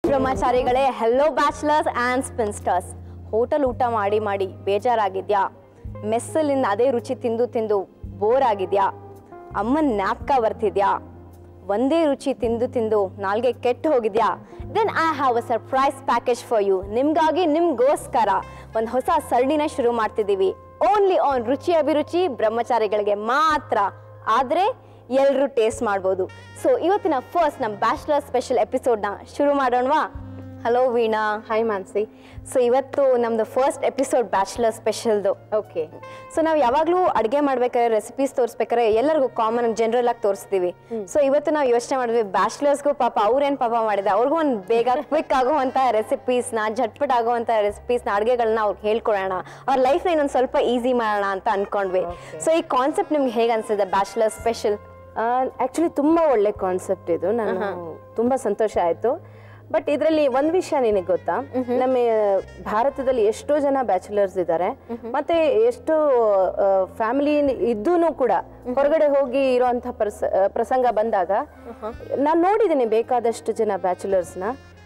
ಬ್ರಹ್ಮಚಾರಿಗಳೇ hello bachelors and spinsters hotel ಊಟ ಮಾಡಿ ಮಾಡಿ ಬೇಜಾರಾಗಿದ್ಯಾ ಮೆಸ್ಸಲ್ಲಿಂದ ಅದೇ ರುಚಿ ತಿಂದು ತಿಂದು ಬೋರ್ ಆಗಿದ್ಯಾ ಅಮ್ಮನ ನ್ಯಾಪ್ಕ ಬರ್ತಿದ್ಯಾ ಒಂದೇ ರುಚಿ ತಿಂದು ತಿಂದು ನಾಲ್ಗೆ ಕೆಟ್ಟು ಹೋಗಿದ್ಯಾ then I have a surprise package for you ನಿಮ್ಗಾಗಿ ನಿಮ್ಗೋಸ್ಕರ ಒಂದು ಹೊಸ ಸರಣಿನ ಶುರು ಮಾಡ್ತಿದ್ದೀವಿ ಓನ್ಲಿ ಆನ್ ರುಚಿ ಅಭಿರುಚಿ ಬ್ರಹ್ಮಚಾರಿಗಳಿಗೆ ಮಾತ್ರ ಆದರೆ ಎಲ್ಲರೂ ಟೇಸ್ಟ್ ಮಾಡ್ಬೋದು ಸೊ ಇವತ್ತಿನ ಫಸ್ಟ್ ನಮ್ಮ ಬ್ಯಾಚುಲರ್ ಸ್ಪೆಷಲ್ ಎಪಿಸೋಡ್ನ ಶುರು ಮಾಡೋಣವಾ hello Veena hi Mansi so ಇವತ್ತು ನಮ್ದು ಫಸ್ಟ್ ಎಪಿಸೋಡ್ ಬ್ಯಾಚುಲರ್ ಸ್ಪೆಷಲ್ದು ಓಕೆ ಸೊ ನಾವು ಯಾವಾಗಲೂ ಅಡುಗೆ ಮಾಡ್ಬೇಕಾದ್ರೆ ರೆಸಿಪೀಸ್ ತೋರಿಸ್ಬೇಕಾದ್ರೆ ಎಲ್ಲರಿಗೂ ಕಾಮನ್ ಜನರಲ್ ಆಗಿ ತೋರಿಸ್ತೀವಿ ಸೊ ಇವತ್ತು ನಾವು ಯೋಚನೆ ಮಾಡಿದ್ವಿ ಬ್ಯಾಚುಲರ್ಸ್ಗೂ ಪಾಪ ಅವ್ರೇನು ಪಾಪ ಮಾಡಿದೆ ಅವ್ರಿಗೂ ಒಂದು ಬೇಗ ಕ್ವಿಕ್ ಆಗುವಂಥ ರೆಸಿಪೀಸ್ನ ಝಟ್ಪಟ್ ಆಗುವಂಥ ರೆಸಿಪೀಸ್ನ ಅಡುಗೆಗಳನ್ನ ಅವ್ರಿಗೆ ಹೇಳ್ಕೊಡೋಣ ಅವ್ರ ಲೈಫ್ನ ಇನ್ನೊಂದು ಸ್ವಲ್ಪ ಈಸಿ ಮಾಡೋಣ ಅಂತ ಅನ್ಕೊಂಡ್ವಿ ಸೊ ಈ ಕಾನ್ಸೆಪ್ಟ್ ನಿಮ್ಗೆ ಹೇಗೆ ಅನ್ಸಿದೆ ಬ್ಯಾಚುಲರ್ ಸ್ಪೆಷಲ್ ಆಕ್ಚುಲಿ ತುಂಬಾ ಒಳ್ಳೆ ಕಾನ್ಸೆಪ್ಟ್ ಇದು ನಾನು ತುಂಬಾ ಸಂತೋಷ ಆಯ್ತು ಬಟ್ ಇದರಲ್ಲಿ ಒಂದ್ ವಿಷಯ ನಿನಗೆ ಗೊತ್ತಾ ನಮ್ಮ ಭಾರತದಲ್ಲಿ ಎಷ್ಟೋ ಜನ ಬ್ಯಾಚುಲರ್ಸ್ ಇದ್ದಾರೆ ಮತ್ತೆ ಎಷ್ಟೋ ಫ್ಯಾಮಿಲಿ ಇದ್ದೂ ಕೂಡ ಹೊರಗಡೆ ಹೋಗಿ ಇರೋಂಥ ಪ್ರಸ ಆ, ಪ್ರಸಂಗ ಬಂದಾಗ ನಾನು ನೋಡಿದ್ದೀನಿ ಬೇಕಾದಷ್ಟು ಜನ ಬ್ಯಾಚುಲರ್ಸ್ನ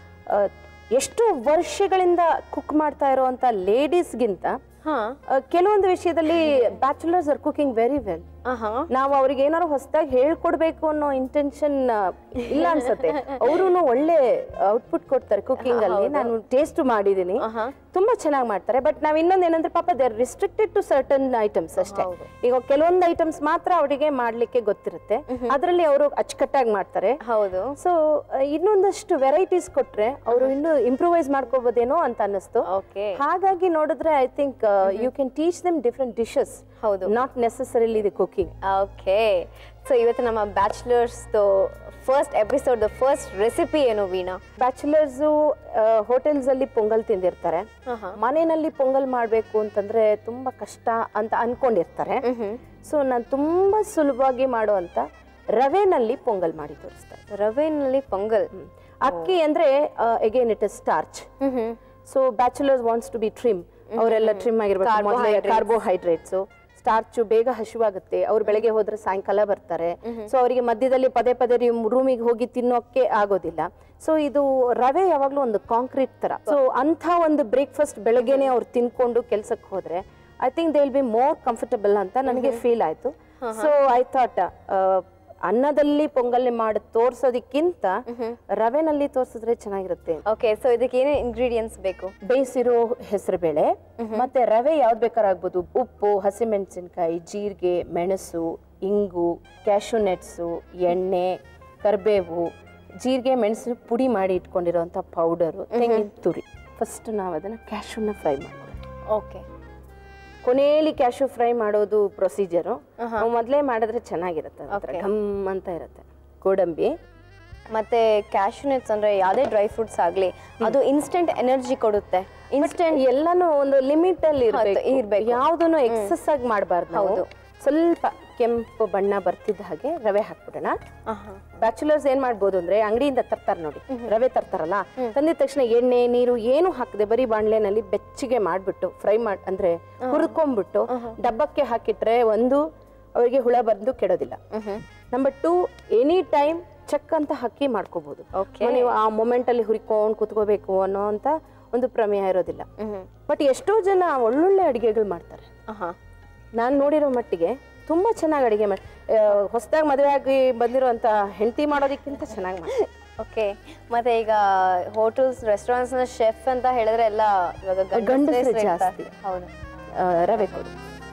ಎಷ್ಟು ವರ್ಷಗಳಿಂದ ಕುಕ್ ಮಾಡ್ತಾ ಇರೋಂಥ ಲೇಡೀಸ್ಗಿಂತ ಹಾಂ ಕೆಲವೊಂದು ವಿಷಯದಲ್ಲಿ bachelors are cooking very well ಹಾಂ ನಾವು ಅವ್ರಿಗೆ ಏನಾದ್ರು ಹೊಸದಾಗಿ ಹೇಳ್ಕೊಡ್ಬೇಕು ಅನ್ನೋ ಇಂಟೆನ್ಷನ್ ಇಲ್ಲ ಅನ್ಸತ್ತೆ ಅವರು ಒಳ್ಳೆ ಔಟ್ಪುಟ್ ಕೊಡ್ತಾರೆ ಕುಕಿಂಗ್ ಅಲ್ಲಿ ನಾನು ಟೇಸ್ಟ್ ಮಾಡಿದೀನಿ ತುಂಬಾ ಚೆನ್ನಾಗಿ ಮಾಡ್ತಾರೆ ಬಟ್ ನಾವ್ ಇನ್ನೊಂದ್ ಏನಂದ್ರೆ ಪಾಪ they are restricted to certain items ಅಷ್ಟೇ ಈಗ ಕೆಲವೊಂದು ಐಟಮ್ಸ್ ಮಾತ್ರ ಅವರಿಗೆ ಮಾಡ್ಲಿಕ್ಕೆ ಗೊತ್ತಿರುತ್ತೆ ಅದರಲ್ಲಿ ಅವರು ಅಚ್ಚುಕಟ್ಟಾಗಿ ಮಾಡ್ತಾರೆ ಹೌದು ಸೊ ಇನ್ನೊಂದಷ್ಟು ವೆರೈಟೀಸ್ ಕೊಟ್ರೆ ಅವರು ಇನ್ನು ಇಂಪ್ರೂವೈಸ್ ಮಾಡ್ಕೋಬೋದೇನೋ ಅಂತ ಅನ್ನಿಸ್ತು ಓಕೆ ಹಾಗಾಗಿ ನೋಡಿದ್ರೆ I think you can teach them different dishes ಹೌದು not necessarily the cooking okay so ಇವತ್ತು ನಮ್ಮ ಬ್ಯಾಚುಲರ್ಸ್ದು ಫಸ್ಟ್ ಎಪಿಸೋಡ್ ಫಸ್ಟ್ ರೆಸಿಪಿ ಏನು ವೀಣಾ ಬ್ಯಾಚುಲರ್ಸು ಹೋಟೆಲ್ಸ್ ಅಲ್ಲಿ ಪೊಂಗಲ್ ತಿಂದಿರ್ತಾರೆ ಮನೆಯಲ್ಲಿ ಪೊಂಗಲ್ ಮಾಡಬೇಕು ಅಂತಂದ್ರೆ ತುಂಬಾ ಕಷ್ಟ ಅಂತ ಅನ್ಕೊಂಡಿರ್ತಾರೆ ಸೊ ನಾನು ತುಂಬಾ ಸುಲಭವಾಗಿ ಮಾಡುವಂತ ರವೆನಲ್ಲಿ ಪೊಂಗಲ್ ಮಾಡಿ ತೋರಿಸ್ತಾರೆ ರವೆನಲ್ಲಿ ಪೊಂಗಲ್ ಅಕ್ಕಿ ಅಂದ್ರೆ again it is starch so bachelors wants to be trim ಅವರೆಲ್ಲ ಟ್ರಿಮ್ ಆಗಿರ್ಬೇಕು ಕಾರ್ಬೋಹೈಡ್ರೇಟ್ಸ್ ಸ್ಟಾರ್ಚ್ ಬೇಗ ಹಸಿವಾಗುತ್ತೆ ಅವ್ರು ಬೆಳಗ್ಗೆ ಹೋದ್ರೆ ಸಾಯಂಕಾಲ ಬರ್ತಾರೆ ಸೊ ಅವರಿಗೆ ಮಧ್ಯದಲ್ಲಿ ಪದೇ ಪದೇ ರೂಮಿಗೆ ಹೋಗಿ ತಿನ್ನೋಕೆ ಆಗೋದಿಲ್ಲ ಸೊ ಇದು ರವೆ ಯಾವಾಗ್ಲೂ ಒಂದು ಕಾಂಕ್ರೀಟ್ ತರ ಸೊ ಅಂಥ ಒಂದು ಬ್ರೇಕ್ಫಾಸ್ಟ್ ಬೆಳಗ್ಗೆನೆ ಅವ್ರು ತಿನ್ಕೊಂಡು ಕೆಲ್ಸಕ್ಕೆ ಹೋದ್ರೆ I think they will be more comfortable ಅಂತ ನನಗೆ ಫೀಲ್ ಆಯ್ತು ಸೊ ಐ ಥಾಟ್ ಅನ್ನದಲ್ಲಿ ಪೊಂಗಲ್ ಮಾಡಿ ತೋರ್ಸೋದಕ್ಕಿಂತ ರವೆನಲ್ಲಿ ತೋರ್ಸಿದ್ರೆ ಚೆನ್ನಾಗಿರುತ್ತೆ ಓಕೆ ಸೊ ಇದಕ್ಕೆ ಏನೇ ಇಂಗ್ರೀಡಿಯೆಂಟ್ಸ್ ಬೇಕು ಬೇಯಿಸಿರೋ ಹೆಸರುಬೇಳೆ ಮತ್ತೆ ರವೆ ಯಾವ್ದು ಬೇಕಾದ್ರೂ ಆಗ್ಬೋದು ಉಪ್ಪು ಹಸಿಮೆಣಸಿನ್ಕಾಯಿ ಜೀರಿಗೆ ಮೆಣಸು ಇಂಗು ಕ್ಯಾಶು ನೆಟ್ಸು ಎಣ್ಣೆ ಕರಿಬೇವು ಜೀರಿಗೆ ಮೆಣಸು ಪುಡಿ ಮಾಡಿ ಇಟ್ಕೊಂಡಿರೋಂಥ ಪೌಡರು ತೆಂಗಿನ ತುರಿ ಫಸ್ಟ್ ನಾವು ಅದನ್ನು ಕ್ಯಾಶುನ ಫ್ರೈ ಮಾಡ್ಕೊಳ್ಳೋದು ಓಕೆ ಕೊನೆಯಲ್ಲಿ ಕ್ಯಾಶು ಫ್ರೈ ಮಾಡೋದು ಪ್ರೊಸೀಜರು ಮೊದಲೇ ಮಾಡಿದ್ರೆ ಚೆನ್ನಾಗಿರುತ್ತೆ ಅದರ ಘಮ್ ಅಂತ ಇರುತ್ತೆ ಗೋಡಂಬಿ ಮತ್ತೆ ಕ್ಯಾಶು ನಟ್ಸ್ ಅಂದ್ರೆ ಯಾವುದೇ ಡ್ರೈ ಫ್ರೂಟ್ಸ್ ಆಗಲಿ ಅದು ಇನ್ಸ್ಟೆಂಟ್ ಎನರ್ಜಿ ಕೊಡುತ್ತೆ ಇನ್ಸ್ಟೆಂಟ್ ಎಲ್ಲಾನು ಒಂದು ಲಿಮಿಟ್ ಅಲ್ಲಿ ಹೌದು, ಇರ್ಬೇಕು ಇರ್ಬೇಕು. ಯಾವ್ದನ್ನು ಎಕ್ಸಸ್ ಆಗಿ ಮಾಡಬಾರ್ದು ಹೌದು ಸ್ವಲ್ಪ ಕೆಂಪು ಬಣ್ಣ ಬರ್ತಿದ್ದ ಹಾಗೆ ರವೆ ಹಾಕ್ಬಿಡೋಣ ಬ್ಯಾಚುಲರ್ಸ್ ಏನ್ ಮಾಡ್ಬೋದು ಅಂದ್ರೆ ಅಂಗಡಿಯಿಂದ ತರ್ತಾರೆ ನೋಡಿ ರವೆ ತರ್ತಾರಲ್ಲ ತಂದಿದ ತಕ್ಷಣ ಎಣ್ಣೆ ನೀರು ಏನು ಹಾಕದೆ ಬರೀ ಬಾಣ್ಲೆನಲ್ಲಿ ಬೆಚ್ಚಗೆ ಮಾಡ್ಬಿಟ್ಟು ಫ್ರೈ ಮಾಡ್ ಅಂದ್ರೆ ಹುರ್ಕೊಂಡ್ಬಿಟ್ಟು ಡಬ್ಬಕ್ಕೆ ಹಾಕಿಟ್ರೆ ಒಂದು ಅವರಿಗೆ ಹುಳ ಬಂದು ಕೆಡೋದಿಲ್ಲ number two any time check ಅಂತ ಹಾಕಿ ಮಾಡ್ಕೋಬಹುದು Okay. ನೀವು ಆ ಮೊಮೆಂಟ್ ಅಲ್ಲಿ ಹುರಿಕೊಂಡು ಕುತ್ಕೋಬೇಕು ಅನ್ನೋ ಅಂತ ಒಂದು ಪ್ರಮೇಯ ಇರೋದಿಲ್ಲ ಬಟ್ ಎಷ್ಟೋ ಜನ ಒಳ್ಳೊಳ್ಳೆ ಅಡಿಗೆಗಳು ಮಾಡ್ತಾರೆ ಹಾಂ ನಾನು ನೋಡಿರೋ ಮಟ್ಟಿಗೆ ತುಂಬಾ ಚೆನ್ನಾಗಿ ಅಡಿಗೆ ಮಾಡಿ ಹೊಸದಾಗಿ ಮದುವೆ ಆಗಿ ಬಂದಿರೋಂಥ ಹೆಂಡತಿ ಮಾಡೋದಕ್ಕಿಂತ ಚೆನ್ನಾಗಿ ಮಾಡ್ತಾರೆ ಓಕೆ ಮತ್ತೆ ಈಗ ಹೋಟೆಲ್ಸ್ ರೆಸ್ಟೋರೆಂಟ್ಸ್ ನ ಶೆಫ್ ಅಂತ ಹೇಳಿದ್ರೆ ಎಲ್ಲ ಇವಾಗ ಗಂಡಸ್ರೇ ಗಂಡಸ್ರೇ ಇರ್ತಾರೆ. ಜಾಸ್ತಿ. ಹೌದು ಆ, ರವೆ ಕೊಡು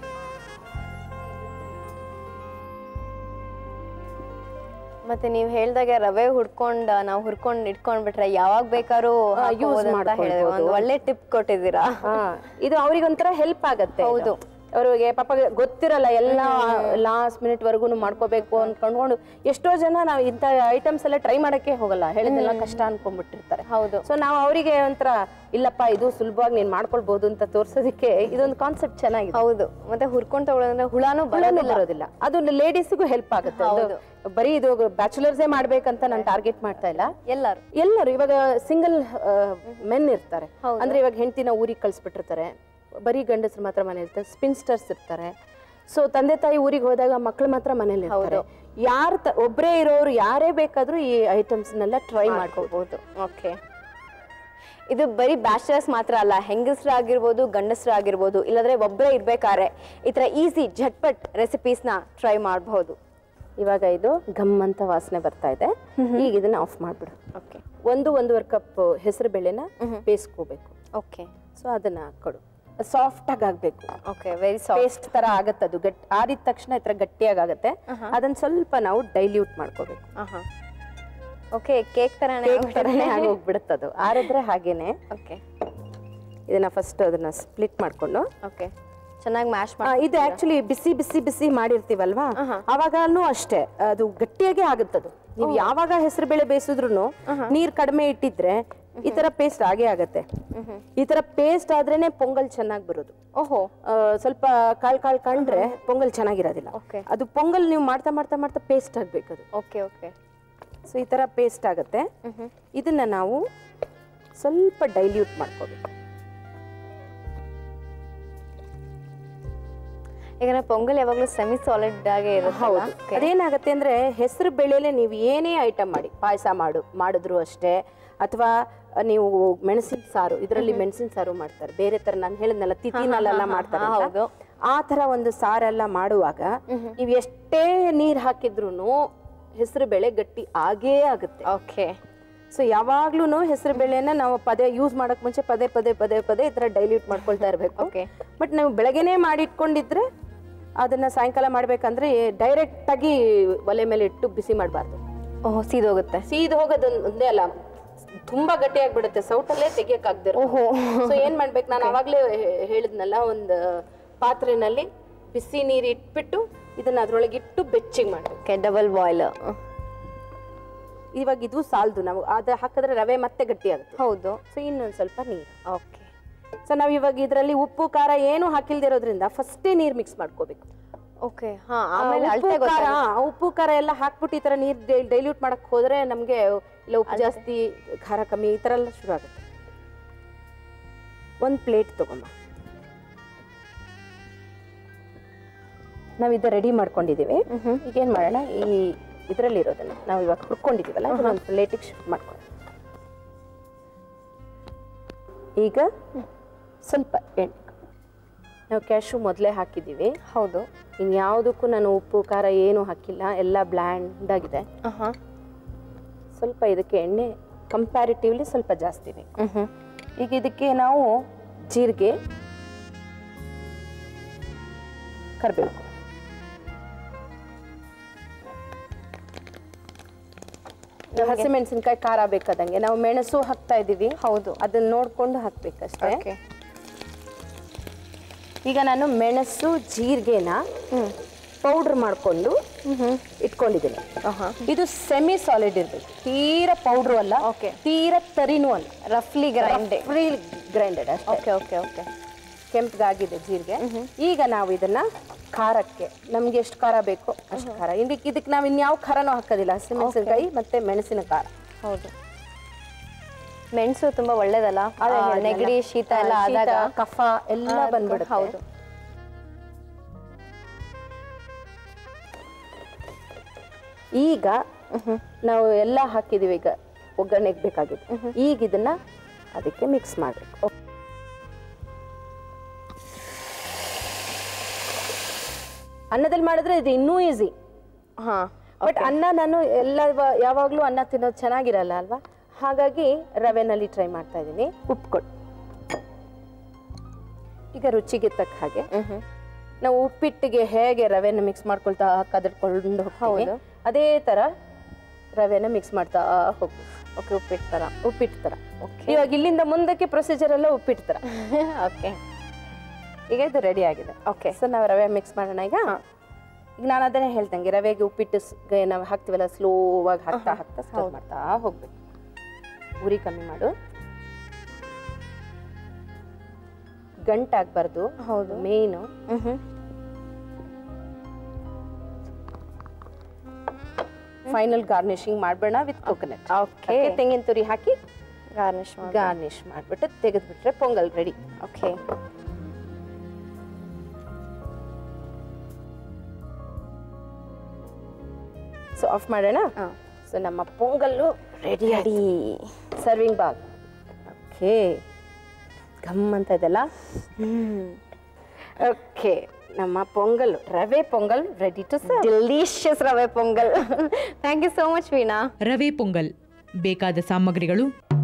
ಮತ್ತೆ ನೀವು ಹೇಳ್ದಾಗೆ ರವೆ ಹುಡ್ಕೊಂಡ್ ನಾವು ಹುರ್ಕೊಂಡ್ ಇಟ್ಕೊಂಡ್ಬಿಟ್ರೆ ಯಾವಾಗ ಬೇಕಾದ್ರೂ use ಹಾಕ್ಬೋದು ಅಂತ ಹೇಳಿದ್ರೆ ಮಾಡ್ಕೊಳ್ಬೋದು. ಒಂದು ಒಳ್ಳೆ ಟಿಪ್ ಕೊಟ್ಟಿದ್ದೀರಾ ಹಾ ಇದು ಅವ್ರಿಗೊಂಥರ ಹೆಲ್ಪ್ ಆಗತ್ತೆ ಹೌದು. ಅವ್ರಿಗೆ ಪಾಪ ಗೊತ್ತಿರಲ್ಲ ಎಲ್ಲ ಲಾಸ್ಟ್ ಮಿನಿಟ್ ವರ್ಗು ಮಾಡ್ಕೋಬೇಕು ಅನ್ಕೊಂಡ್ಕೊಂಡು ಎಷ್ಟೋ ಜನ ನಾವು ಇಂಥ ಐಟಮ್ಸ್ ಎಲ್ಲ ಟ್ರೈ ಮಾಡಕ್ಕೆ ಹೋಗಲ್ಲ ಹೇಳಿದೆಲ್ಲ ಕಷ್ಟ ಅನ್ಕೊಂಡ್ಬಿಟ್ಟಿರ್ತಾರೆ ಹೌದು ಸೊ ನಾವು ಅವರಿಗೆ ಒಂಥರ ಇಲ್ಲಪ್ಪ ಇದು ಸುಲಭವಾಗಿ ನೀನ್ ಮಾಡ್ಕೊಳ್ಬಹುದು ಅಂತ ತೋರ್ಸೋದಕ್ಕೆ ಇದೊಂದು ಕಾನ್ಸೆಪ್ಟ್ ಚೆನ್ನಾಗಿದೆ ಹೌದು ಮತ್ತೆ ಹುರ್ಕೊಂಡ್ ತಗೊಳ್ಳೋದಂದ್ರೆ ಹುಳಾನು ಹುಳನೂ ಬರೋದಿಲ್ಲ ಬರೋದಿಲ್ಲ ಅದು ಲೇಡೀಸ್ಗೂ ಹೆಲ್ಪ್ ಆಗುತ್ತೆ ಅದು ಬರೀ ಇದು ಬ್ಯಾಚುಲರ್ಸೇ ಮಾಡ್ಬೇಕಂತ ನಾನು ಟಾರ್ಗೆಟ್ ಮಾಡ್ತಾ ಇಲ್ಲ ಎಲ್ಲರೂ ಎಲ್ಲರೂ ಇವಾಗ ಸಿಂಗಲ್ ಮೆನ್ ಇರ್ತಾರೆ ಅಂದ್ರೆ ಇವಾಗ ಹೆಂಡತಿನ ಊರಿಗೆ ಕಳ್ಸಿಬಿಟ್ಟಿರ್ತಾರೆ ಬರೀ ಗಂಡಸರು ಮಾತ್ರ ಮನೆ ಇರ್ತಾರೆ ಸ್ಪಿನ್ಸ್ಟರ್ಸ್ ಇರ್ತಾರೆ ಸೊ ತಂದೆ ತಾಯಿ ಊರಿಗೆ ಹೋದಾಗ ಮಕ್ಕಳು ಮಾತ್ರ ಮನೇಲಿ ಇರ್ತಾರೆ ಯಾರು ಒಬ್ಬರೇ ಇರೋರು ಯಾರೇ ಬೇಕಾದ್ರೂ ಈ ಐಟಮ್ಸ್ನೆಲ್ಲ ಟ್ರೈ ಮಾಡ್ಕೋಬಹುದು ಓಕೆ ಇದು ಬರೀ ಬ್ಯಾಚಲರ್ಸ್ ಮಾತ್ರ ಅಲ್ಲ ಹೆಂಗಸರು ಆಗಿರ್ಬೋದು ಗಂಡಸರು ಆಗಿರ್ಬೋದು ಇಲ್ಲಾಂದ್ರೆ ಒಬ್ಬರೇ ಇರ್ಬೇಕಾದ್ರೆ ಈ ಥರ ಈಸಿ ಝಟ್ಪಟ್ ರೆಸಿಪೀಸ್ನ ಟ್ರೈ ಮಾಡಬಹುದು ಇವಾಗ ಇದು ಘಮ್ ಅಂತ ವಾಸನೆ ಬರ್ತಾ ಇದೆ ಈಗ ಇದನ್ನ ಆಫ್ ಮಾಡ್ಬಿಡು ಓಕೆ ಒಂದು ಒಂದೂವರೆ ಕಪ್ ಹೆಸರು ಬೇಳೆನ ಬೇಯಿಸ್ಕೋಬೇಕು ಓಕೆ ಸೊ ಅದನ್ನ ಹಾಕೊಡು ಸಾಫ್ಟ್ ಆಗಿ ಆಗ್ಬೇಕು ಓಕೆ ವೆರಿ ಸಾಫ್ಟ್ ಪೇಸ್ಟ್ ತರ ಆಗತ್ತೆ ಅದು ಗಟ್ ಆರಿದ ತಕ್ಷಣ ಈ ತರ ಗಟ್ಟಿಯಾಗಿ ಆಗತ್ತೆ ಅದನ್ನ ಸ್ವಲ್ಪ ನಾವು ಡೈಲ್ಯೂಟ್ ಮಾಡ್ಕೋಬೇಕು ಹಾಂ ಓಕೆ ಕೇಕ್ ಥರನೇ ಕೇಕ್ ತರನೇ ಆಗಿ ಹೋಗ್ಬಿಡುತ್ತೆ ಅದು ಆರಿದ್ರೆ ಹಾಗೇನೆ ಓಕೆ ಇದನ್ನ ಫಸ್ಟ್ ಅದನ್ನ ಸ್ಪ್ಲಿಟ್ ಮಾಡ್ಕೊಂಡು ಓಕೆ ಚೆನ್ನಾಗಿ ಮ್ಯಾಶ್ ಆ, ಮಾಡಿ ಇದು ಆಕ್ಚುಲಿ ಬಿಸಿ ಬಿಸಿ ಬಿಸಿ ಮಾಡಿರ್ತೀವಲ್ವಾ ಅವಾಗನು ಅಷ್ಟೇ ಅದು ಗಟ್ಟಿಯಾಗೆ ಆಗುತ್ತದು ನೀವು ಯಾವಾಗ ಹೆಸರು ಬೇಳೆ ಬೇಯಿಸಿದ್ರು ನೀರ್ ಕಡಿಮೆ ಇಟ್ಟಿದ್ರೆ ಈ ತರ ಪೇಸ್ಟ್ ಆಗೇ ಆಗತ್ತೆ ಈ ತರ ಪೇಸ್ಟ್ ಆದ್ರೇನೆ ಪೊಂಗಲ್ ಚೆನ್ನಾಗಿ ಬರೋದು ಓಹೋ ಆ, ಸ್ವಲ್ಪ ಕಾಳ್ ಕಾಳ್ ಕಂಡ್ರೆ ಪೊಂಗಲ್ ಚೆನ್ನಾಗಿರೋದಿಲ್ಲ Okay. ಅದು ಪೊಂಗಲ್ ನೀವು ಮಾಡ್ತಾ ಮಾಡ್ತಾ ಮಾಡ್ತಾ ಪೇಸ್ಟ್ ಆಗ್ಬೇಕು ಅದು ಓಕೆ ಓಕೆ ಸೊ ಈ ತರ ಪೇಸ್ಟ್ ಆಗುತ್ತೆ ಇದನ್ನ ನಾವು ಸ್ವಲ್ಪ ಡೈಲ್ಯೂಟ್ ಮಾಡ್ಕೋಬೇಕು ಈಗ ನಾವು ಪೊಂಗಲ್ ಯಾವಾಗಲೂ ಸೆಮಿ ಸಾಲಿಡ್ ಆಗೇ ಇರುತ್ತೆ ಹೌದು ಅದೇನಾಗತ್ತೆ ಅಂದ್ರೆ ಹೆಸರು ಬೇಳೆಲೆ ನೀವು ಏನೇ ಐಟಮ್ ಮಾಡಿ ಪಾಯಸ ಮಾಡು ಮಾಡಿದ್ರು ಅಷ್ಟೇ ಅಥವಾ ನೀವು ಮೆಣಸಿನ ಸಾರು ಇದರಲ್ಲಿ ಮೆಣಸಿನ ಸಾರು ಮಾಡ್ತಾರೆ ಬೇರೆ ತರ ನಾನು ಹೇಳಿದ್ನಲ್ಲ ತಿಥಿನಲ್ಲೆಲ್ಲ ಮಾಡ್ತಾರೆ ಅಂತ. ಹೌದು. ಆ ತರ ಒಂದು ಸಾರೆಲ್ಲ ಮಾಡುವಾಗ ನೀವು ಎಷ್ಟೇ ನೀರ್ ಹಾಕಿದ್ರು ಹೆಸರು ಬೇಳೆ ಗಟ್ಟಿ ಆಗೇ ಆಗುತ್ತೆ ಓಕೆ ಸೊ ಯಾವಾಗ್ಲೂ ಹೆಸರು ಬೇಳೆನ ನಾವು ಪದೇ ಯೂಸ್ ಮಾಡಕ್ ಮುಂಚೆ ಪದೇ ಪದೇ ಪದೇ ಪದೇ ಈ ತರ ಡೈಲ್ಯೂಟ್ ಮಾಡ್ಕೊಳ್ತಾ ಇರಬೇಕು Okay. ಬಟ್ ನಾವು ಬೆಳಗ್ಗೆನೇ ಮಾಡಿಟ್ಕೊಂಡಿದ್ರೆ ಅದನ್ನ ಸಾಯಂಕಾಲ ಮಾಡ್ಬೇಕಂದ್ರೆ ಡೈರೆಕ್ಟ್ ಆಗಿ ಒಲೆ ಮೇಲೆ ಇಟ್ಟು ಬಿಸಿ ಮಾಡಬಾರ್ದು ಓಹ್ ಸೀದೋಗುತ್ತೆ ಸೀದ್ ಹೋಗೋದು ಒಂದೇ ಅಲ್ಲ ತುಂಬಾ ಗಟ್ಟಿ ಆಗ್ಬಿಡುತ್ತೆ ಸೌಟಲ್ಲೇ ತೆಗಿಯಕ್ಕಾಗ್ದಿರ ಓಹೋ. ಸೊ ಏನ್ ಮಾಡ್ಬೇಕು ನಾನು ಅವಾಗ್ಲೇ ಹೇ- ಹೇಳಿದ್ನಲ್ಲ ಒಂದು ಪಾತ್ರೆನಲ್ಲಿ ಬಿಸಿ ನೀರು ಇಟ್ಬಿಟ್ಟು ಇದನ್ನ ಅದ್ರೊಳಗೆ ಇಟ್ಟು ಬೆಚ್ಚಿಗೆ ಮಾಡ್ಬೇಕು ಓಕೆ ಡಬಲ್ ಬಾಯ್ಲ್ ಇವಾಗ ಇದು ಸಾಲದು ನಾವು ಅದ ಹಾಕಿದ್ರೆ ರವೆ ಮತ್ತೆ ಗಟ್ಟಿ ಆಗುತ್ತೆ ಹೌದು ಸೊ ಇನ್ನೊಂದು ಸ್ವಲ್ಪ ನೀರು ಓಕೆ ಸೊ ನಾವು ಇವಾಗ ಇದರಲ್ಲಿ ಉಪ್ಪು ಖಾರ ಏನು ಹಾಕಿಲ್ದಿರೋದ್ರಿಂದ ಫಸ್ಟೇ ನೀರು ಮಿಕ್ಸ್ ಮಾಡ್ಕೋಬೇಕು ಓಕೆ ಹಾ ಆಮೇಲೆ ಉಪ್ಪು ಅಳತೆ ಖಾರ ಗೊತ್ತಾಗುತ್ತೆ ಉಪ್ಪು ಖಾರ ಎಲ್ಲ ಹಾಕ್ಬಿಟ್ಟು ಈ ತರ ನೀರು ಡೈಲ್ಯೂಟ್ ಮಾಡಕ್ ಹೋದ್ರೆ ನಮಗೆ ಇಲ್ಲ ಉಪ್ಪು ಜಾಸ್ತಿ ಖಾರ ಕಮ್ಮಿ ಈ ತರ ಎಲ್ಲ ಶುರು ಆಗುತ್ತೆ ಒಂದು ಪ್ಲೇಟ್ ತಗೊಂಬ ನಾವು ಇದು ರೆಡಿ ಮಾಡ್ಕೊಂಡಿದ್ದೀವಿ ಈಗ ಏನು ಮಾಡೋಣ ಈ ಇದರಲ್ಲಿ ಇರೋದನ್ನ ನಾವು ಇವಾಗ ಹುರ್ಕೊಂಡಿದ್ದೀವಲ್ಲ ಒಂದು ಪ್ಲೇಟಿಗೆ ಶಿಫ್ಟ್ ಮಾಡ್ಕೊಳ್ಳೋಣ ಈಗ ಸ್ವಲ್ಪ ಎಣ್ಣೆ ನಾವು ಕ್ಯಾಶು ಮೊದಲೇ ಹಾಕಿದ್ದೀವಿ ಹೌದು ಇನ್ಯಾವುದಕ್ಕೂ ನಾನು ಉಪ್ಪು ಖಾರ ಏನು ಹಾಕಿಲ್ಲ ಎಲ್ಲ ಬ್ಲ್ಯಾಂಡ್ ಆಗಿದೆ ಹಾಂ ಸ್ವಲ್ಪ ಇದಕ್ಕೆ ಎಣ್ಣೆ ಕಂಪ್ಯಾರಿಟಿವ್ಲಿ ಸ್ವಲ್ಪ ಜಾಸ್ತಿ ಬೇಕು ಈಗ ಇದಕ್ಕೆ ನಾವು ಜೀರಿಗೆ ಕರಿಬೇವು ಹಸಿಮೆಣಸಿನ್ಕಾಯಿ ಖಾರ ಬೇಕಾದಂಗೆ ನಾವು ಮೆಣಸು ಹಾಕ್ತಾ ಇದ್ದೀವಿ ಹೌದು ಅದನ್ನ ನೋಡ್ಕೊಂಡು ಹಾಕ್ಬೇಕಷ್ಟೇ ಓಕೆ ಈಗ ನಾನು ಮೆಣಸು ಜೀರಿಗೆನ ಪೌಡ್ರ್ ಮಾಡಿಕೊಂಡು ಇಟ್ಕೊಂಡಿದ್ದೀನಿ ಇದು ಸೆಮಿ ಸಾಲಿಡ್ ಇರ್ಬೇಕು ತೀರಾ ಪೌಡ್ರು ಅಲ್ಲ Okay. ತೀರಾ ತರಿನೂ ಅಲ್ಲ ರಫ್ಲಿ ಗ್ರೈಂಡ್ ಫ್ರೀ ಗ್ರೈಂಡೆಡ್ ಅಷ್ಟೇ ಓಕೆ ಓಕೆ ಓಕೆ ಕೆಂಪಗಾಗಿದೆ ಜೀರಿಗೆ ಈಗ ನಾವು ಇದನ್ನ ಖಾರಕ್ಕೆ ನಮ್ಗೆ ಎಷ್ಟು ಖಾರ ಬೇಕೋ ಅಷ್ಟು ಖಾರ ಇದಕ್ಕೆ ಇದಕ್ಕೆ ನಾವು ಇನ್ಯಾವ ಖಾರನೂ ಹಾಕೋದಿಲ್ಲ ಹಸಿಮೆಣಸಿನಕಾಯಿ ಮತ್ತೆ ಮೆಣಸಿನ ಖಾರ ಹೌದು ಮೆಣಸು ತುಂಬಾ ಒಳ್ಳೇದಲ್ಲ ಅದೇ ಆ, ಹೇಳಿದ್ನಲ್ಲ. ನೆಗಡಿ ಶೀತ ಎಲ್ಲ ಆ, ಆದಾಗ ಕಫ ಎಲ್ಲ ಅದಕ್ಕೆ ಬಂದ್ಬಿಡುತ್ತೆ ಹೌದು ಈಗ ನಾವು ಎಲ್ಲ ಹಾಕಿದೀವಿ ಈಗ ಒಗ್ಗರಣೆಗೆ ಬೇಕಾಗಿದ್ದು ಈಗ ಇದನ್ನ ಅದಕ್ಕೆ ಮಿಕ್ಸ್ ಮಾಡಬೇಕು ಅನ್ನದಲ್ಲಿ ಮಾಡಿದ್ರೆ ಇದು ಇನ್ನೂ ಈಸಿ ಹಾ ಬಟ್ ಅನ್ನ ನಾನು ಎಲ್ಲ ಯಾವಾಗಲೂ ಅನ್ನ ತಿನ್ನೋದು ಚೆನ್ನಾಗಿರಲ್ಲ ಅಲ್ವಾ ಹಾಗಾಗಿ ರವೆನಲ್ಲಿ ಟ್ರೈ ಮಾಡ್ತಾ ಇದ್ದೀನಿ ಉಪ್ಪು ಕೊಡು ಈಗ ರುಚಿಗೆ ತಕ್ಕ ಹಾಗೆ ನಾವು ಉಪ್ಪಿಟ್ಟಿಗೆ ಹೇಗೆ ರವೆನ ಮಿಕ್ಸ್ ಮಾಡ್ಕೊಳ್ತಾ ಕದಡ್ಕೊಂಡು ಹೋಗ್ತೀವಿ ಹೌದು. ಅದೇ ತರ ರವೆನ ಮಿಕ್ಸ್ ಮಾಡ್ತಾ ಹೋಗ್ಬೇಕು ಓಕೆ ಉಪ್ಪಿಟ್ಟು ಥರ ಉಪ್ಪಿಟ್ಟು ತರ ಓಕೆ ಇವಾಗ ಇಲ್ಲಿಂದ ಮುಂದಕ್ಕೆ ಪ್ರೊಸೀಜರ್ ಎಲ್ಲ ಉಪ್ಪಿಟ್ಟು ತರ ಓಕೆ ಈಗ ಇದು ರೆಡಿ ಆಗಿದೆ ಓಕೆ ಸೊ ನಾವು ರವೆ ಮಿಕ್ಸ್ ಮಾಡೋಣ ಈಗ ಈಗ ನಾನು ಅದನ್ನೇ ಹೇಳ್ದಂಗೆ ರವೆಗೆ ಉಪ್ಪಿಟ್ಟು ಸ್- ಗೆ ನಾವು ಹಾಕ್ತೀವಲ್ಲ ಸ್ಲೋವಾಗಿ ಹಾಕ್ತಾ ಹಾಕ್ತಾ ಸ್ಟವ್ ಮಾಡ್ತಾ ಹೋಗ್ಬೇಕು ಉರಿ ಕಮ್ಮಿ ಮಾಡು ಗಂಟಾಗಬಾರ್ದು ಹೌದು. ಮೇಯ್ನು ಹ್ಮ್ ಫೈನಲ್ ಗಾರ್ನಿಶಿಂಗ್ ಮಾಡ್ಬೇಡ ವಿತ್ ಕೋಕೋನಟ್ ಓಕೆ ತೆಂಗಿನ ತುರಿ ಹಾಕಿ ಗಾರ್ನಿಶ್ ಮಾಡಿ ಗಾರ್ನಿಶ್ ಮಾಡಿಬಿಟ್ಟು ತೆಗೆದ್ಬಿಟ್ರೆ pongal ready okay so off ಮಾಡೋಣ ಹಾಂ ಸೊ ನಮ್ಮ ಪೊಂಗಲ್ಲು ರೆಡಿ ರೆಡಿ ಸರ್ವಿಂಗ್ ಬಾಗ್ ಓಕೆ ಘಮ್ ಅಂತ ಇದೆಲ್ಲ ಓಕೆ ನಮ್ಮ pongal rava pongal ready to serve delicious rava pongal thank you so much Veena rava pongal ಬೇಕಾದ ಸಾಮಗ್ರಿಗಳು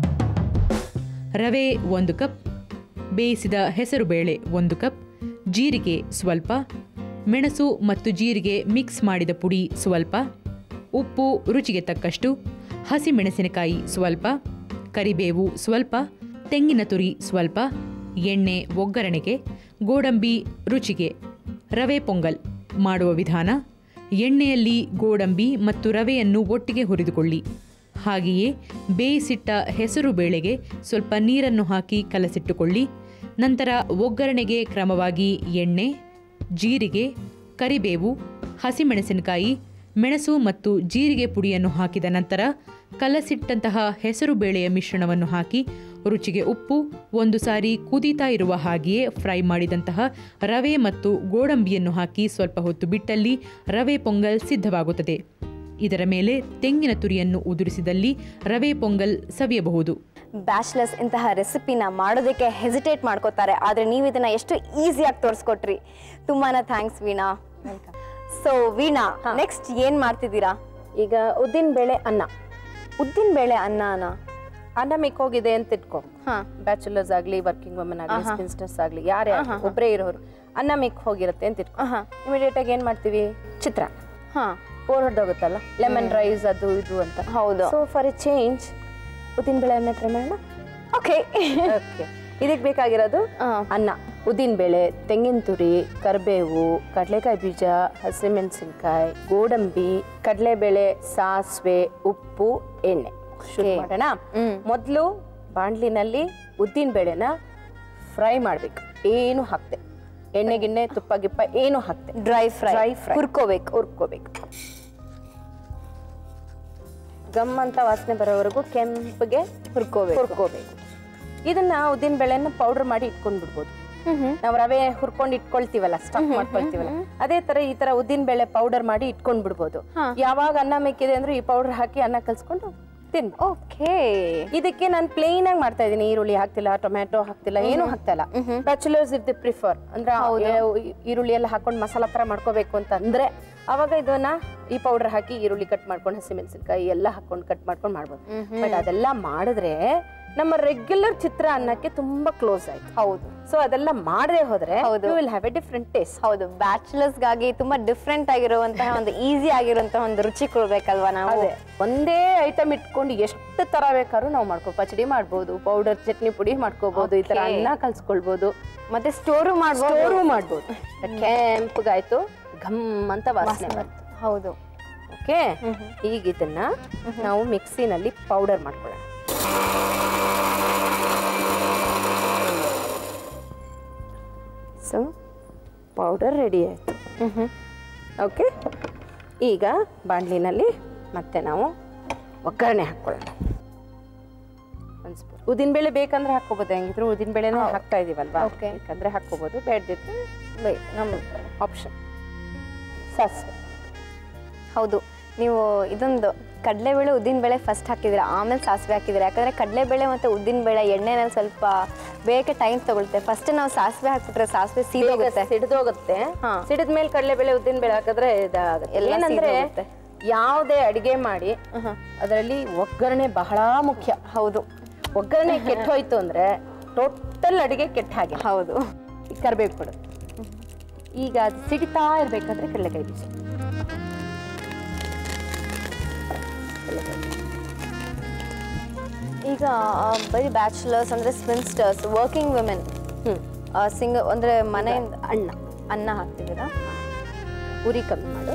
ರವೆ ಒಂದು ಕಪ್ ಬೇಯಿಸಿದ ಹೆಸರುಬೇಳೆ ಒಂದು ಕಪ್ ಜೀರಿಗೆ ಸ್ವಲ್ಪ ಮೆಣಸು ಮತ್ತು ಜೀರಿಗೆ ಮಿಕ್ಸ್ ಮಾಡಿದ ಪುಡಿ ಸ್ವಲ್ಪ ಉಪ್ಪು ರುಚಿಗೆ ತಕ್ಕಷ್ಟು ಹಸಿಮೆಣಸಿನಕಾಯಿ ಸ್ವಲ್ಪ ಕರಿಬೇವು ಸ್ವಲ್ಪ ತೆಂಗಿನ ತುರಿ ಸ್ವಲ್ಪ ಎಣ್ಣೆ ಒಗ್ಗರಣೆಗೆ ಗೋಡಂಬಿ ರುಚಿಗೆ ರವೆ ಪೊಂಗಲ್ ಮಾಡುವ ವಿಧಾನ ಎಣ್ಣೆಯಲ್ಲಿ ಗೋಡಂಬಿ ಮತ್ತು ರವೆಯನ್ನು ಒಟ್ಟಿಗೆ ಹುರಿದುಕೊಳ್ಳಿ ಹಾಗೆಯೇ ಬೇಯಿಸಿಟ್ಟ ಹೆಸರು ಬೇಳೆಗೆ ಸ್ವಲ್ಪ ನೀರನ್ನು ಹಾಕಿ ಕಲಸಿಟ್ಟುಕೊಳ್ಳಿ ನಂತರ ಒಗ್ಗರಣೆಗೆ ಕ್ರಮವಾಗಿ ಎಣ್ಣೆ ಜೀರಿಗೆ ಕರಿಬೇವು ಹಸಿಮೆಣಸಿನಕಾಯಿ ಮೆಣಸು ಮತ್ತು ಜೀರಿಗೆ ಪುಡಿಯನ್ನು ಹಾಕಿದ ನಂತರ ಕಲಸಿಟ್ಟಂತಹ ಹೆಸರು ಬೇಳೆಯ ಮಿಶ್ರಣವನ್ನು ಹಾಕಿ ರುಚಿಗೆ ಉಪ್ಪು ಒಂದು ಸಾರಿ ಕುದೀತಾ ಇರುವ ಹಾಗೆಯೇ ಫ್ರೈ ಮಾಡಿದಂತಹ ರವೆ ಮತ್ತು ಗೋಡಂಬಿಯನ್ನು ಹಾಕಿ ಸ್ವಲ್ಪ ಹೊತ್ತು ಬಿಟ್ಟಲ್ಲಿ ರವೆ ಪೊಂಗಲ್ ಸಿದ್ಧವಾಗುತ್ತದೆ ಇದರ ಮೇಲೆ ತೆಂಗಿನ ತುರಿಯನ್ನು ಉದುರಿಸಿದಲ್ಲಿ ರವೆ ಪೊಂಗಲ್ ಸವಿಯಬಹುದು ಬ್ಯಾಚ್ಲರ್ಸ್ ಇಂತಹ ರೆಸಿಪಿನ ಮಾಡೋದಕ್ಕೆ ಹೆಸಿಟೇಟ್ ಮಾಡ್ಕೋತಾರೆ ಆದರೆ ನೀವು ಇದನ್ನ ಎಷ್ಟು ಈಸಿಯಾಗಿ ತೋರಿಸ್ಕೊಟ್ರಿ ತುಂಬಾನೇ thanks Veena so Veena next ಏನ್ ಮಾಡ್ತಿದ್ದೀರಾ ಈಗ ಉದ್ದಿನ ಬೇಳೆ ಅನ್ನ ಉದ್ದಿನ ಬೇಳೆ ಅನ್ನನ ಅನ್ನ ಮಿಕ್ಕೋಗಿದೆ ಅಂತ ಇಟ್ಕೋ ಹಾ ಬ್ಯಾಚುಲರ್ಸ್ ಆಗಲಿ ವರ್ಕಿಂಗ್ ವುಮೆನ್ ಆಗಲಿ ಸ್ಪಿನ್ಸ್ಟರ್ಸ್ ಆಗಲಿ ಯಾರೇ ಆಗ್ಲಿ, ಒಬ್ರೇ ಇರೋರು ಅನ್ನ ಮಿಕ್ ಹೋಗಿರುತ್ತೆ ಅಂತ ಇಟ್ಕೋ ಆಹಾ. ಇಮಿಡಿಯೇಟ್ ಆಗಿ ಏನ್ ಮಾಡ್ತೀವಿ ಚಿತ್ರ ಹಾ ಬೋರ್ ಹೊಡೆದೋಗುತ್ತಲ್ಲ ಲೆಮನ್ ರೈಸ್ ಅದು ಇದು ಅಂತ ಹೌದು ಸೊ ಫಾರ್ ಎ ಚೇಂಜ್ ಉದ್ದಿನ ಬೇಳೆ ಅನ್ನ ಟ್ರೈ ಮಾಡೋಣ ಓಕೆ ಓಕೆ ಇದಕ್ಕೆ ಬೇಕಾಗಿರೋದು ಅನ್ನ ಉದ್ದಿನ ಬೇಳೆ ತೆಂಗಿನ ತುರಿ ಕರಿಬೇವು ಕಡಲೆಕಾಯಿ ಬೀಜ ಹಸಿಮೆಣಸಿನ್ಕಾಯಿ ಗೋಡಂಬಿ ಕಡಲೆಬೇಳೆ ಸಾಸಿವೆ ಉಪ್ಪು ಎಣ್ಣೆ ಶುರು Okay. ಮಾಡೋಣ ಹ್ಮ್. ಮೊದಲು ಬಾಣಲಿನಲ್ಲಿ ಉದ್ದಿನ ಬೇಳೆನ ಫ್ರೈ ಮಾಡ್ಬೇಕು ಏನು ಹಾಕ್ತೆ ಎಣ್ಣೆ ಗಿಣ್ಣೆ ತುಪ್ಪ ಗಿಪ್ಪ ಏನು ಹಾಕ್ತೆ ಡ್ರೈ ಫ್ರೈ Dry fry. ಹುರ್ಕೋಬೇಕು ಹುರ್ಕೋಬೇಕು ಗಮ್ ಅಂತ ವಾಸನೆ ಬರೋವರೆಗೂ ಕೆಂಪಗೆ ಹುರ್ಕೋಬೇಕು ಹುರ್ಕೋಬೇಕು ಇದನ್ನ ಉದ್ದಿನ ಬೇಳೆನ ಪೌಡರ್ ಮಾಡಿ ಇಟ್ಕೊಂಡ್ ಬಿಡ್ಬೋದು ನಾವು ರವೆ ಹುರ್ಕೊಂಡು ಇಟ್ಕೊಳ್ತೀವಲ್ಲ ಸ್ಟಫ್ ಮಾಡ್ಕೊಳ್ತೀವಲ್ಲ ಅದೇ ತರ ಈ ತರ ಉದ್ದಿನ ಬೇಳೆ ಪೌಡರ್ ಮಾಡಿ ಇಟ್ಕೊಂಡ್ ಬಿಡ್ಬೋದು ಯಾವಾಗ ಅನ್ನ ಮೆಕ್ಕಿದೆ ಅಂದ್ರೆ ಈ ಪೌಡರ್ ಹಾಕಿ ಅನ್ನ ಕಲ್ಸ್ಕೊಂಡು ತಿನ್ ಓಕೆ ಇದಕ್ಕೆ ನಾನು ಪ್ಲೇನ್ ಆಗಿ ಮಾಡ್ತಾ ಇದ್ದೀನಿ ಈರುಳ್ಳಿ ಹಾಕ್ತಿಲ್ಲ ಟೊಮ್ಯಾಟೊ ಹಾಕ್ತಿಲ್ಲ ಏನು ಹಾಕ್ತಾ ಇಲ್ಲ ಬ್ಯಾಚುಲರ್ಸ್ ಇಫ್ ದಿ ಪ್ರಿಫರ್ ಅಂದ್ರೆ ಏ- ಈರುಳ್ಳಿ ಎಲ್ಲ ಹಾಕೊಂಡು ಮಸಾಲಾ ತರ ಮಾಡ್ಕೋಬೇಕು ಅಂತ ಅಂದ್ರೆ ಅವಾಗ ಇದನ್ನ ಈ ಪೌಡರ್ ಹಾಕಿ ಈರುಳ್ಳಿ ಕಟ್ ಮಾಡ್ಕೊಂಡು ಹಸಿಮೆಣಸಿನಕಾಯಿ ಎಲ್ಲ ಹಾಕೊಂಡು ಕಟ್ ಮಾಡ್ಕೊಂಡು ಮಾಡ್ಬೋದು ಬಟ್ ಅದೆಲ್ಲ ಮಾಡಿದ್ರೆ ನಮ್ಮ ರೆಗ್ಯುಲರ್ ಚಿತ್ರ ಅನ್ನಕ್ಕೆ ತುಂಬಾ ಕ್ಲೋಸ್ ಆಯ್ತು ಹೌದು ಸೊ ಅದೆಲ್ಲ ಮಾಡದೆ ಹೋದ್ರೆ ಹೌದು. You will have a different taste ಹೌದು ಬ್ಯಾಚುಲರ್ಸ್ಗಾಗಿ ತುಂಬಾ ಡಿಫ್ರೆಂಟ್ ಆಗಿರುವಂತಹ ಒಂದು ಈಸಿ ಆಗಿರುವಂತಹ ಒಂದು ರುಚಿ ಕೊಡ್ಬೇಕಲ್ವಾ ನಾವು ಅದೇ ಒಂದೇ ಐಟಮ್ ಇಟ್ಕೊಂಡು ಎಷ್ಟು ತರ ಬೇಕಾದ್ರೂ ನಾವು ಮಾಡ್ಕೋ ಪಚಡಿ ಮಾಡ್ಬೋದು ಪೌಡರ್ ಚಟ್ನಿ ಪುಡಿ ಮಾಡ್ಕೋಬಹುದು ಈ ತರ Okay. ಅನ್ನ ಕಲ್ಸ್ಕೊಳ್ಬಹುದು ಮತ್ತೆ ಸ್ಟೋರು ಮಾಡ್ಬೋದು ಸ್ಟೋರು ಮಾಡ್ಬೋದು ಕೆಂಪಗಾಯ್ತು ಘಮ್ ಅಂತ ವಾಸನೆ ಬರುತ್ತೆ ಹೌದು ಓಕೆ ಈಗ ಇದನ್ನ ನಾವು ಮಿಕ್ಸಿನಲ್ಲಿ ಪೌಡರ್ ಮಾಡ್ಕೊಳ್ಳೋಣ ಸೊ ಪೌಡರ್ ರೆಡಿ ಆಯಿತು ಓಕೆ ಈಗ ಬಾಣಲಿನಲ್ಲಿ ಮತ್ತೆ ನಾವು ಒಗ್ಗರಣೆ ಹಾಕ್ಕೊಳ್ಳೋಣ ಒಂದು ಸ್ಪೂನ್ ಉದ್ದಿನಬೇಳೆ ಬೇಕಂದ್ರೆ ಹಾಕ್ಕೋಬೋದು ಹೆಂಗಿದ್ರು ಉದ್ದಿನಬೇಳೆನೇ ಹಾಕ್ತಾ ಇದೀವಲ್ವಾ Okay. ಬೇಕಂದ್ರೆ ಹಾಕ್ಕೋಬೋದು ಬೇಡದಿದ್ರೆ ಬೈ- ನಮ್ಮ ಆಪ್ಷನ್ ಸಾಸಿವೆ ಹೌದು ನೀವು ಇದೊಂದು ಕಡಲೆಬೇಳೆ ಉದ್ದಿನಬೇಳೆ ಫಸ್ಟ್ ಹಾಕಿದ್ದೀರಾ ಆಮೇಲೆ ಸಾಸಿವೆ ಹಾಕಿದ್ದೀರಾ ಯಾಕಂದ್ರೆ ಕಡಲೆಬೇಳೆ ಮತ್ತು ಉದ್ದಿನಬೇಳೆ ಎಣ್ಣೆನಲ್ಲಿ ಸ್ವಲ್ಪ ಬೇಗ ಟೈಮ್ ತಗೊಳುತ್ತೆ ಫಸ್ಟ್ ನಾವು ಸಾಸಿವೆ ಹಾಕ್ಬಿಟ್ರೆ ಸಾಸಿವೆ ಸೀದೋಗುತ್ತೆ ಸಿಡಿದೋಗುತ್ತೆ ಹಾ. ಸಿಡಿದ ಮೇಲೆ ಕಡಲೆಬೇಳೆ ಉದ್ದಿನ ಬೇಳೆ ಹಾಕಿದ್ರೆ ಇದಾಗುತ್ತೆ ಎಲ್ಲ ಏನಂದ್ರೆ ಸೀದೋಗುತ್ತೆ. ಯಾವುದೇ ಅಡಿಗೆ ಮಾಡಿ ಅದರಲ್ಲಿ ಒಗ್ಗರಣೆ ಬಹಳ ಮುಖ್ಯ ಹೌದು ಒಗ್ಗರಣೆ ಕೆಟ್ಟ ಹೋಯ್ತು ಅಂದ್ರೆ ಟೋಟಲ್ ಅಡಿಗೆ ಕೆಟ್ಟ ಹಾಗೆ ಹೌದು ಈಗ ಕರ್ಬೇಕು ಕೊಡು ಈಗ ಅದು ಸಿಡಿತಾ ಇರ್ಬೇಕಾದ್ರೆ ಕಡಲೆಕಾಯಿ ಬೀಜ ಈಗ ಆ, ಬರೀ ಬ್ಯಾಚುಲರ್ಸ್ ಅಂದ್ರೆ ಸ್ಪಿನ್ಸ್ಟರ್ಸ್ ವರ್ಕಿಂಗ್ ವುಮೆನ್ ಹ್ಮ್ ಸಿಂಗ್ ಅಂದ್ರೆ ಮನೆಯಿಂದ ಅಣ್ಣ ಅನ್ನ ಹಾಕ್ತಿದ್ದೀರಾ ಉರಿ ಕಮ್ಮಿ ಮಾಡು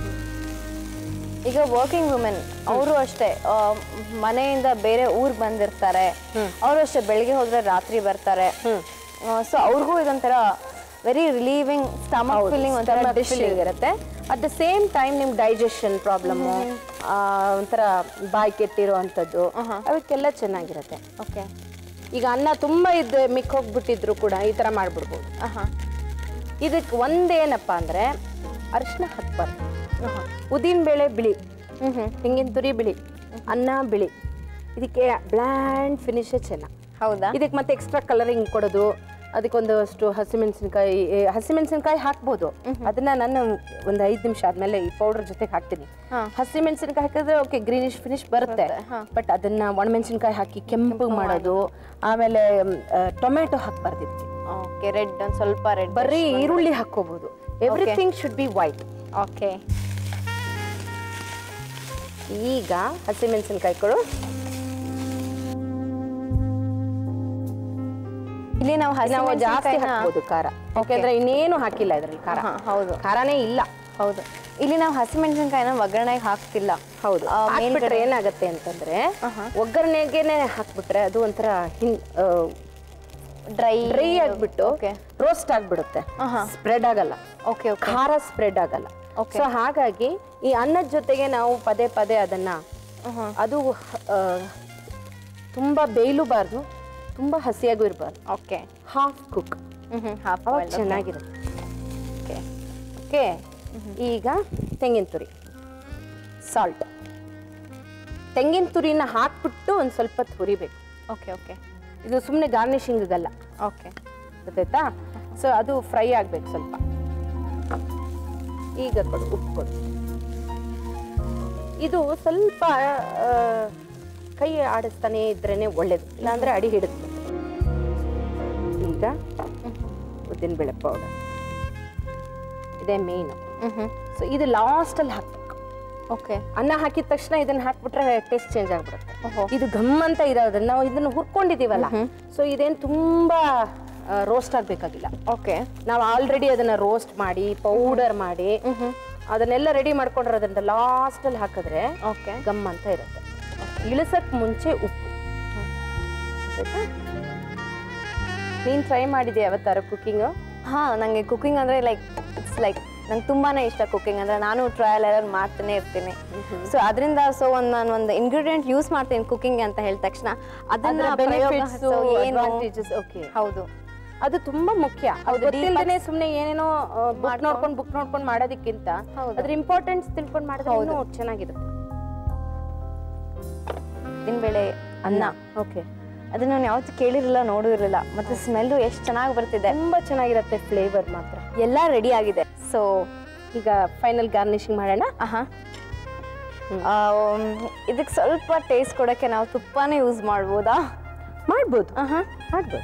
ಈಗ ವರ್ಕಿಂಗ್ ವುಮೆನ್ ಅವರು ಅಷ್ಟೇ ಆ, ಮನೆಯಿಂದ ಬೇರೆ ಊರಿಗೆ ಬಂದಿರ್ತಾರೆ ಅವರು ಅಷ್ಟೇ ಬೆಳಿಗ್ಗೆ ಹೋದ್ರೆ ರಾತ್ರಿ ಬರ್ತಾರೆ ಸೊ ಅವ್ರಿಗೂ ಇದೊಂಥರ ವೆರಿ ರಿಲೀವಿಂಗ್ ಸ್ಟಮಕ್ ಫೀಲಿಂಗ್ ಒಂಥರ ಡಿಶ್ ಫೀಲಿಂಗ್ ಇರುತ್ತೆ ಅಟ್ ದ ಸೇಮ್ ಟೈಮ್ ನಿಮ್ ಡೈಜೆಷನ್ ಪ್ರಾಬ್ಲಮ್ಮು ಒಂಥರ ಬಾಯಿ ಕೆಟ್ಟಿರೋ ಅಂಥದ್ದು ಅವಕ್ಕೆಲ್ಲ ಚೆನ್ನಾಗಿರುತ್ತೆ ಓಕೆ ಈಗ ಅನ್ನ ತುಂಬಾ ಇದ್ದು ಮಿಕ್ ಹೋಗ್ಬಿಟ್ಟಿದ್ರು ಕೂಡ ಈ ಥರ ಮಾಡ್ಬಿಡ್ಬೋದು ಇದಕ್ಕೆ ಒಂದೇನಪ್ಪ ಅಂದ್ರೆ ಅರಿಶಿನ ಹಾಕ್ಬಾರ್ದು ಉದ್ದಿನ ಬೇಳೆ ಬಿಳಿ ತೆಂಗಿನ ತುರಿ ಬಿಳಿ ಅನ್ನ ಬಿಳಿ ಇದಕ್ಕೆ ಬ್ಲ್ಯಾಂಡ್ ಫಿನಿಶ್ ಚೆನ್ನ ಹೌದಾ ಇದಕ್ಕೆ ಮತ್ತೆ ಎಕ್ಸ್ಟ್ರಾ ಕಲರಿಂಗ್ ಕೊಡೋದು ಅದಕ್ಕೊಂದಷ್ಟು ಹಸಿಮೆಣಸಿನ್ಕಾಯಿ ಹಸಿಮೆಣಸಿನ್ಕಾಯಿ ಹಾಕ್ಬೋದು ಅದನ್ನ ನಾನು ಒಂದು ಐದು ನಿಮಿಷ ಆದ್ಮೇಲೆ ಈ ಪೌಡರ್ ಜೊತೆಗೆ ಹಾಕ್ತೀನಿ ಹಾ. ಹಸಿಮೆಣಸಿನ್ಕಾಯಿ ಹಾಕಿದ್ರೆ ಓಕೆ ಗ್ರೀನಿಶ್ ಫಿನಿಶ್ ಬರುತ್ತೆ ಬಟ್ ಅದನ್ನ ಒಣಮೆಣಸಿನ್ಕಾಯಿ ಹಾಕಿ ಕೆಂಪು ಮಾಡೋದು ಆಮೇಲೆ ಟೊಮೆಟೊ ಹಾಕ್ಬಾರ್ದು ಇದಕ್ಕೆ ಓಕೆ ರೆಡ್ ಒಂದು ಸ್ವಲ್ಪ ರೆಡ್ ಬರೀ ಈರುಳ್ಳಿ ಹಾಕೋಬಹುದು everything should be white okay ಈಗ ಹಸಿಮೆಣಸಿನ್ಕಾಯಿ ಇಲ್ಲಿ ನಾವು ನಾವು ಜಾಸ್ತಿ ಹಸಿಮೆಣಸಿನಕಾಯಿನ ಹಾಕ್ಬೋದು ಖಾರ ಯಾಕಂದ್ರೆ ಇನ್ನೇನು ಹಾಕಿಲ್ಲ ಇದರಲ್ಲಿ ಖಾರ ಹಾ, ಹೌದು ಖಾರನೇ ಇಲ್ಲ ಹೌದು ಇಲ್ಲಿ ನಾವು ಹಸಿಮೆಣಸಿನಕಾಯಿನ ಒಗ್ಗರಣೆಗೆ ಹಾಕ್ತಿಲ್ಲ ಹೌದು ಆ, ಹಾಕ್ಬಿಟ್ರೆ ಏನಾಗುತ್ತೆ ಅಂತಂದ್ರೆ ಒಗ್ಗರಣೆಗೆನೆ ಹಾಕ್ಬಿಟ್ರೆ ಅದು ಒಂಥರ ಹಿನ್ ಡ್ರೈ ಡ್ರೈ ಆಗ್ಬಿಟ್ಟು ಓಕೆ ರೋಸ್ಟ್ ಆಗ್ಬಿಡುತ್ತೆ ಸ್ಪ್ರೆಡ್ ಆಗಲ್ಲ ಓಕೆ ಓಕೆ ಖಾರ ಸ್ಪ್ರೆಡ್ ಆಗಲ್ಲ Okay. ಸೊ ಹಾಗಾಗಿ ಈ ಅನ್ನದ ಜೊತೆಗೆ ನಾವು ಪದೇ ಪದೇ ಅದನ್ನ ಅದು ಆ, ತುಂಬಾ ಬೇಯಲೂಬಾರ್ದು ತುಂಬಾ ಹಸಿಯಾಗೂ ಇರಬಾರ್ದು okay half cook hmm hmm half ಅವಾಗ ಚೆನ್ನಾಗಿರುತ್ತೆ ಓಕೆ ಓಕೆ ಈಗ ತೆಂಗಿನ ತುರಿ ಸಾಲ್ಟ್ ತೆಂಗಿನ ತುರಿನ ಹಾಕ್ಬಿಟ್ಟು ಒಂದು ಸ್ವಲ್ಪ ತುರಿಬೇಕು ಓಕೆ ಓಕೆ ಇದು ಸುಮ್ಮನೆ ಗಾರ್ನಿಶಿಂಗಲ್ಲ ಓಕೆ ಗೊತ್ತಾಯ್ತಾ ಸೊ ಅದು ಫ್ರೈ ಆಗ್ಬೇಕು ಸ್ವಲ್ಪ ಈಗ ಕೊಡು ಉಪ್ಪು ಕೊಡು ಇದು ಸ್ವಲ್ಪ ಆ, ಕೈ ಆಡಿಸ್ತಾನೆ ಇದ್ರೇನೆ ಒಳ್ಳೇದು ಇಲ್ಲಾಂದ್ರೆ ಅಡಿ ಹಿಡಿದು ಈಗ ಉದ್ದಿನಬೇಳೆ ಪೌಡರ್ ಇದೇ ಮೇನ್ ಹ್ಮ್ ಹ್ಮ್ ಸೊ ಇದು ಲಾಸ್ಟಲ್ಲಿ ಹಾಕ್ಬೇಕು ಓಕೆ ಅನ್ನ ಹಾಕಿದ ತಕ್ಷಣ ಇದನ್ನ ಹಾಕ್ಬಿಟ್ರೆ ಟೇಸ್ಟ್ ಚೇಂಜ್ ಆಗ್ಬಿಡುತ್ತೆ ಓಹೋ ಇದು ಘಮ್ ಅಂತ ಇರೋದು ನಾವು ಇದನ್ನ ಹುರ್ಕೊಂಡಿದೀವಲ್ಲ ಸೊ ಇದೇನು ತುಂಬಾ ರೋಸ್ಟ್ ಆಗ್ಬೇಕಾಗಿಲ್ಲ ಓಕೆ ನಾವು ಆಲ್ರೆಡಿ ಅದನ್ನ ರೋಸ್ಟ್ ಮಾಡಿ ಪೌಡರ್ ಮಾಡಿ ಅದನ್ನೆಲ್ಲ ರೆಡಿ ಮಾಡ್ಕೊಂಡಿರೋದ್ರಿಂದ ಲಾಸ್ಟ್ ಅಲ್ಲಿ ಹಾಕಿದ್ರೆ ಓಕೆ ಗಮ್ ಅಂತ ಇರುತ್ತೆ ಇಳಿಸಕ್ ಮುಂಚೆ ಉಪ್ಪು ಗೊತ್ತಾಯ್ತಾ? ನೀನ್ ಟ್ರೈ ಮಾಡಿದ್ಯಾ ಯಾವತ್ತಾರ ಕುಕಿಂಗ್ ಹಾ ನಂಗೆ ಕುಕಿಂಗ್ ಅಂದ್ರೆ ಲೈಕ್ ಇಟ್ಸ್ ಲೈಕ್ ನಂಗೆ ತುಂಬಾನೇ ಇಷ್ಟ ಕುಕಿಂಗ್ ಅಂದ್ರೆ ನಾನು ಟ್ರಯಲ್ ಎರರ್ ಮಾಡ್ತಾನೆ ಇರ್ತೀನಿ ಸೊ ಅದರಿಂದ ಸೊ ಒಂದು ನಾನು ಒಂದು ಇಂಗ್ರೀಡಿಯೆಂಟ್ ಯೂಸ್ ಮಾಡ್ತೀನಿ ಕುಕಿಂಗ್ ಅಂತ ಹೇಳಿದ ತಕ್ಷಣ ಅದನ್ನ ಪ್ರಯೋಗ so ಏನು ಓಕೆ ಹೌದು ಅದು ತುಂಬಾ ಮುಖ್ಯ ಹೌದು, ಅದು ಗೊತ್ತಿಲ್ಲದೇನೆ ಸುಮ್ನೆ ಏನೇನೋ ಬುಕ್ ಮಾಡ್ಕೊಂಡು- ನೋಡ್ಕೊಂಡು ಬುಕ್ ನೋಡ್ಕೊಂಡು ಮಾಡೋದಕ್ಕಿಂತ ಹೌದು. ಅದ್ರ ಇಂಪಾರ್ಟೆನ್ಸ್ ತಿಳ್ಕೊಂಡು ಮಾಡಿದ್ರೆ ಹೌದು. ಇನ್ನೂ ಚೆನ್ನಾಗಿರುತ್ತೆ ಬೇಳೆ ಅನ್ನ ಓಕೆ ಅದನ್ನ ನಾನು ಯಾವತ್ತೂ ಕೇಳಿರಲಿಲ್ಲ ನೋಡಿರಲಿಲ್ಲ ಮತ್ತೆ ಸ್ಮೆಲ್ಲು ಎಷ್ಟು ಚೆನ್ನಾಗಿ ಬರ್ತಿದೆ ತುಂಬಾ ಚೆನ್ನಾಗಿರುತ್ತೆ ಫ್ಲೇವರ್ ಮಾತ್ರ ಎಲ್ಲ ರೆಡಿ ಆಗಿದೆ ಸೊ ಈಗ ಫೈನಲ್ ಗಾರ್ನಿಶಿಂಗ್ ಮಾಡೋಣ ಆಹಾ ಇದಕ್ಕೆ ಸ್ವಲ್ಪ ಟೇಸ್ಟ್ ಕೊಡೋಕ್ಕೆ ನಾವು ತುಪ್ಪನೇ ಯೂಸ್ ಮಾಡ್ಬೋದಾ ಮಾಡ್ಬೋದು ಆಹಾ ಮಾಡ್ಬೋದು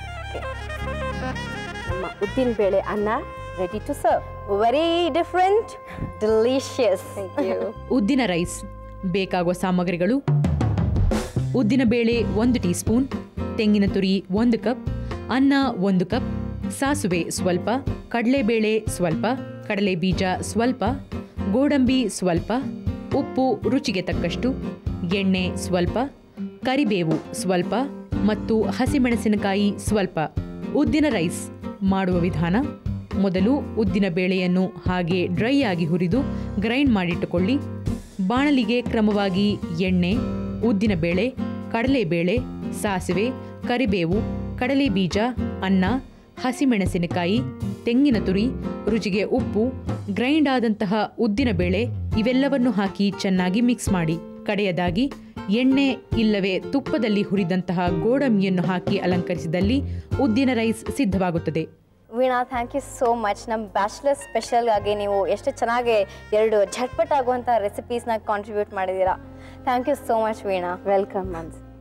ನಮ್ಮ ಉದ್ದಿನ ಬೇಳೆ ಅನ್ನ ready to serve very different delicious ಉದ್ದಿನ ರೈಸ್ ಬೇಕಾಗುವ ಸಾಮಗ್ರಿಗಳು ಉದ್ದಿನ ಬೇಳೆ ಒಂದು ಟೀ ಸ್ಪೂನ್ ತೆಂಗಿನ ತುರಿ ಒಂದು ಕಪ್ ಅನ್ನ ಒಂದು ಕಪ್ ಸಾಸುವೆ ಸ್ವಲ್ಪ ಕಡಲೆಬೇಳೆ ಸ್ವಲ್ಪ ಕಡಲೆ ಬೀಜ ಸ್ವಲ್ಪ ಗೋಡಂಬಿ ಸ್ವಲ್ಪ ಉಪ್ಪು ರುಚಿಗೆ ತಕ್ಕಷ್ಟು ಎಣ್ಣೆ ಸ್ವಲ್ಪ ಕರಿಬೇವು ಸ್ವಲ್ಪ ಮತ್ತು ಹಸಿಮೆಣಸಿನಕಾಯಿ ಸ್ವಲ್ಪ ಉದ್ದಿನ ರೈಸ್ ಮಾಡುವ ವಿಧಾನ ಮೊದಲು ಉದ್ದಿನ ಬೇಳೆಯನ್ನು ಹಾಗೆ ಡ್ರೈ ಆಗಿ ಹುರಿದು ಗ್ರೈಂಡ್ ಮಾಡಿಟ್ಟುಕೊಳ್ಳಿ ಬಾಣಲಿಗೆ ಕ್ರಮವಾಗಿ ಎಣ್ಣೆ ಉದ್ದಿನ ಬೇಳೆ ಕಡಲೆಬೇಳೆ ಸಾಸಿವೆ ಕರಿಬೇವು ಕಡಲೆ ಬೀಜ ಅನ್ನ ಹಸಿಮೆಣಸಿನಕಾಯಿ ತೆಂಗಿನ ತುರಿ ರುಚಿಗೆ ಉಪ್ಪು ಗ್ರೈಂಡ್ ಆದಂತಹ ಉದ್ದಿನ ಬೇಳೆ ಇವೆಲ್ಲವನ್ನು ಹಾಕಿ ಚೆನ್ನಾಗಿ ಮಿಕ್ಸ್ ಮಾಡಿ ಕಡೆಯದಾಗಿ ಎಣ್ಣೆ ಇಲ್ಲವೇ ತುಪ್ಪದಲ್ಲಿ ಹುರಿದಂತಹ ಗೋಡಂಬಿಯನ್ನು ಹಾಕಿ ಅಲಂಕರಿಸಿದಲ್ಲಿ ಉದ್ದಿನ ರೈಸ್ ಸಿದ್ಧವಾಗುತ್ತದೆ Veena thank you so much ನಮ್ಮ ಬ್ಯಾಚುಲರ್ ಸ್ಪೆಷಲ್ ಆಗಿ ನೀವು ಎಷ್ಟು ಚೆನ್ನಾಗಿ ಎರಡು ಝಟ್ಪಟ್ ಆಗುವಂಥ ರೆಸಿಪೀಸ್ನ ಕಾಂಟ್ರಿಬ್ಯೂಟ್ ಮಾಡಿದ್ದೀರಾ thank you so much Veena welcome ಮನ್ಸ್